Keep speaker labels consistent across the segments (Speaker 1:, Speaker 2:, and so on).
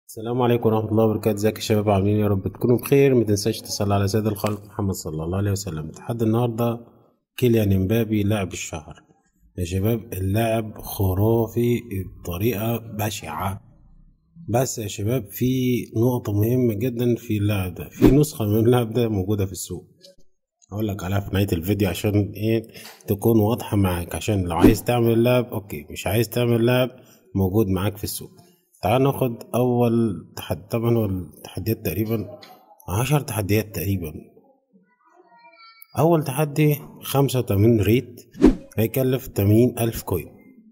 Speaker 1: السلام عليكم ورحمة الله وبركاته ازيك يا شباب عاملين إيه؟ يا رب تكونوا بخير ما تنساش تصلي على سيد الخلق محمد صلى الله عليه وسلم لحد النهاردة كيليان امبابي لاعب الشهر يا شباب اللاعب خرافي بطريقة بشعة بس يا شباب في نقطة مهمة جدا في اللاعب ده في نسخة من اللاعب ده موجودة في السوق هقول لك عليها في نهاية الفيديو عشان ايه تكون واضحة معاك عشان لو عايز تعمل لاعب اوكي مش عايز تعمل لاعب موجود معاك في السوق تعال ناخد أول تحدي طبعا هو التحديات تقريبا عشر تحديات تقريبا أول تحدي خمسة وتمانين ريت هيكلف تمانين ألف كوين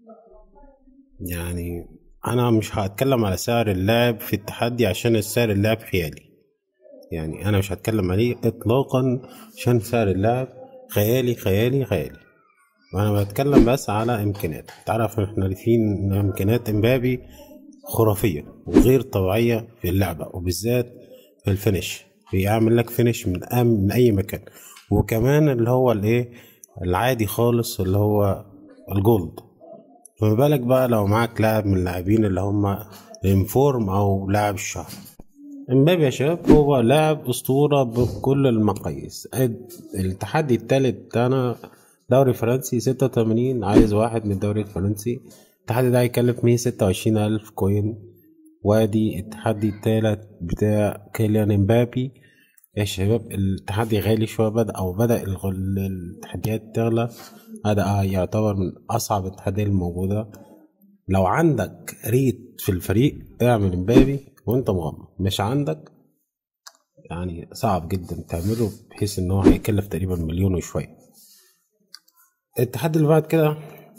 Speaker 1: يعني أنا مش هتكلم على سعر اللاعب في التحدي عشان السعر اللاعب خيالي يعني أنا مش هتكلم عليه إطلاقا عشان سعر اللاعب خيالي خيالي خيالي وأنا بتكلم بس على إمكانيات تعرف إحنا عارفين إن إمكانيات إمبابي خرافية وغير طبيعية في اللعبة وبالذات في الفينش بيعمل لك فينش من أم من أي مكان وكمان اللي هو الإيه العادي خالص اللي هو الجولد فما بالك بقى لو معاك لاعب من اللاعبين اللي هم انفورم أو لاعب الشهر امبابي يا شباب هو لاعب أسطورة بكل المقاييس التحدي التالت بتاعنا دوري فرنسي ستة وتمانين عايز واحد من الدوري الفرنسي التحدي ده هيكلف مية ستة وعشرين ألف كوين وادي التحدي التالت بتاع كيليان امبابي يا شباب التحدي غالي شوية بدأ أو بدأ التحديات تغلى هذا يعتبر من أصعب التحديات الموجودة لو عندك ريت في الفريق اعمل امبابي وانت مغمض مش عندك يعني صعب جدا تعمله بحيث ان هو هيكلف تقريبا مليون وشوية التحدي اللي بعد كده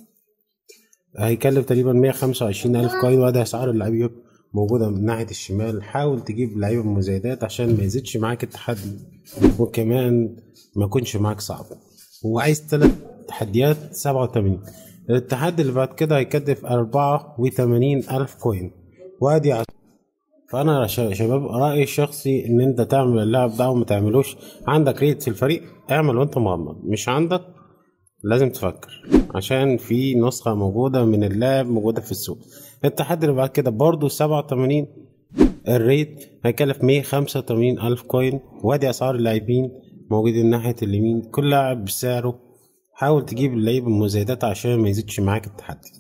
Speaker 1: هيكلف تقريبا مية خمسة وعشرين ألف كوين وده أسعار اللعيبة موجودة من ناحية الشمال حاول تجيب لعيبة مزايدات عشان ما يزيدش معاك التحدي وكمان ما يكونش معاك صعب وعايز تلات تحديات سبعة وتمانين التحدي اللي بعد كده هيكلف أربعة وتمانين ألف كوين وادي عش... فأنا يا شباب رأيي الشخصي إن أنت تعمل اللاعب ده وما تعملوش عندك ريت في الفريق اعمل وأنت مغمض مش عندك لازم تفكر عشان في نسخة موجودة من اللاعب موجودة في السوق التحدي اللي بعد كده برضو سبعة وتمانين الريت هيكلف مية خمسة وتمانين ألف كوين وادي أسعار اللاعبين موجودين ناحية اليمين كل لاعب بسعره حاول تجيب اللعيبة المزايدات عشان ما يزيدش معاك التحدي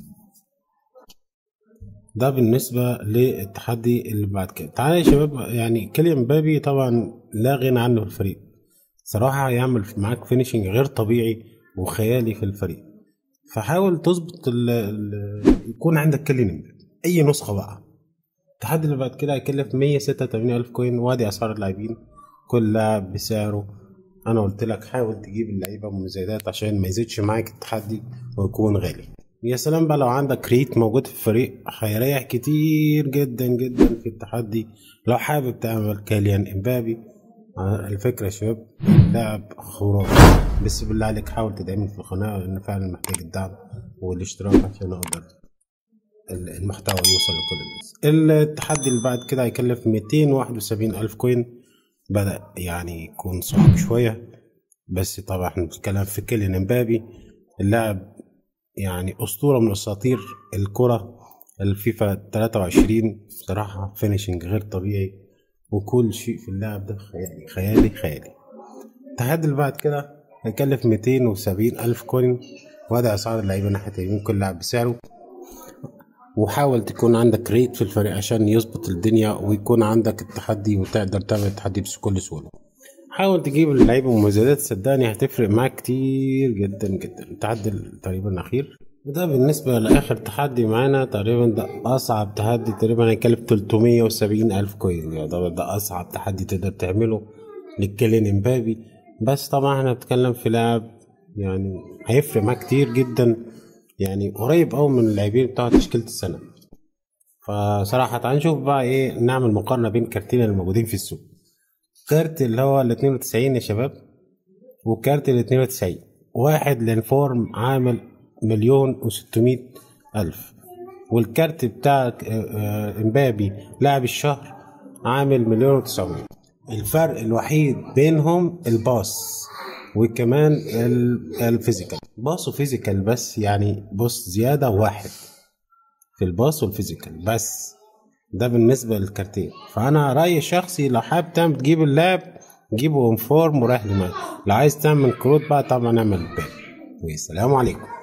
Speaker 1: ده بالنسبة للتحدي اللي بعد كده تعالى يا شباب يعني كيليان مبابي طبعا لا غنى عنه في الفريق صراحة يعمل معاك فينيشنج غير طبيعي وخيالي في الفريق فحاول تظبط ال ال يكون عندك كليننج اي نسخه بقى التحدي اللي بعد كده هيكلف 186 الف كوين وادي اسعار اللاعبين كل لاعب بسعره انا قلت لك حاول تجيب اللعيبه مزايدات عشان ما يزيدش معاك التحدي ويكون غالي يا سلام بقى لو عندك ريت موجود في الفريق هيريح كتير جدا جدا في التحدي لو حابب تعمل كاليان امبابي الفكرة يا شباب لاعب خرافي بس بالله عليك حاول تدعمني في القناة لأن فعلا محتاج الدعم والاشتراك عشان أقدر المحتوى يوصل لكل الناس التحدي اللي بعد كده هيكلف ميتين واحد وسبعين ألف كوين بدأ يعني يكون صعب شوية بس طبعا احنا بنتكلم في كيليان امبابي اللاعب يعني أسطورة من أساطير الكرة الفيفا 23 بصراحة فينيشنج غير طبيعي وكل شيء في اللاعب ده خيالي خيالي خيالي التحدي اللي بعد كده هيكلف ميتين وسبعين ألف كوين وهذا أسعار اللعيبة ناحية اليمين كل لاعب بسعره وحاول تكون عندك ريت في الفريق عشان يظبط الدنيا ويكون عندك التحدي وتقدر تعمل التحدي بكل سهولة حاول تجيب اللعيبة مميزات صدقني هتفرق معاك كتير جدا جدا التحدي تقريبا الأخير وده بالنسبة لآخر تحدي معانا تقريبا ده أصعب تحدي تقريبا هيكلف تلتمية وسبعين ألف كوين يعني ده, ده أصعب تحدي تقدر تعمله لكيلين امبابي بس طبعا احنا بنتكلم في لاعب يعني هيفرق معاك كتير جدا يعني قريب أوي من اللاعبين بتوع تشكيلة السنة فصراحة تعال نشوف بقى ايه نعمل مقارنة بين كارتين الموجودين في السوق كارت اللي هو ال 92 يا شباب وكارت ال 92 واحد للفورم عامل مليون وستمائة ألف والكارت بتاع امبابي لاعب الشهر عامل مليون وتسعمية الفرق الوحيد بينهم الباص وكمان الفيزيكال باص وفيزيكال بس يعني بص زيادة واحد في الباص والفيزيكال بس ده بالنسبه للكارتين فانا رايي الشخصي لو حابب تعمل تجيب اللاب جيبه انفورم ورايح دماغك لو عايز تعمل كروت بقى طبعا اعمل باب والسلام عليكم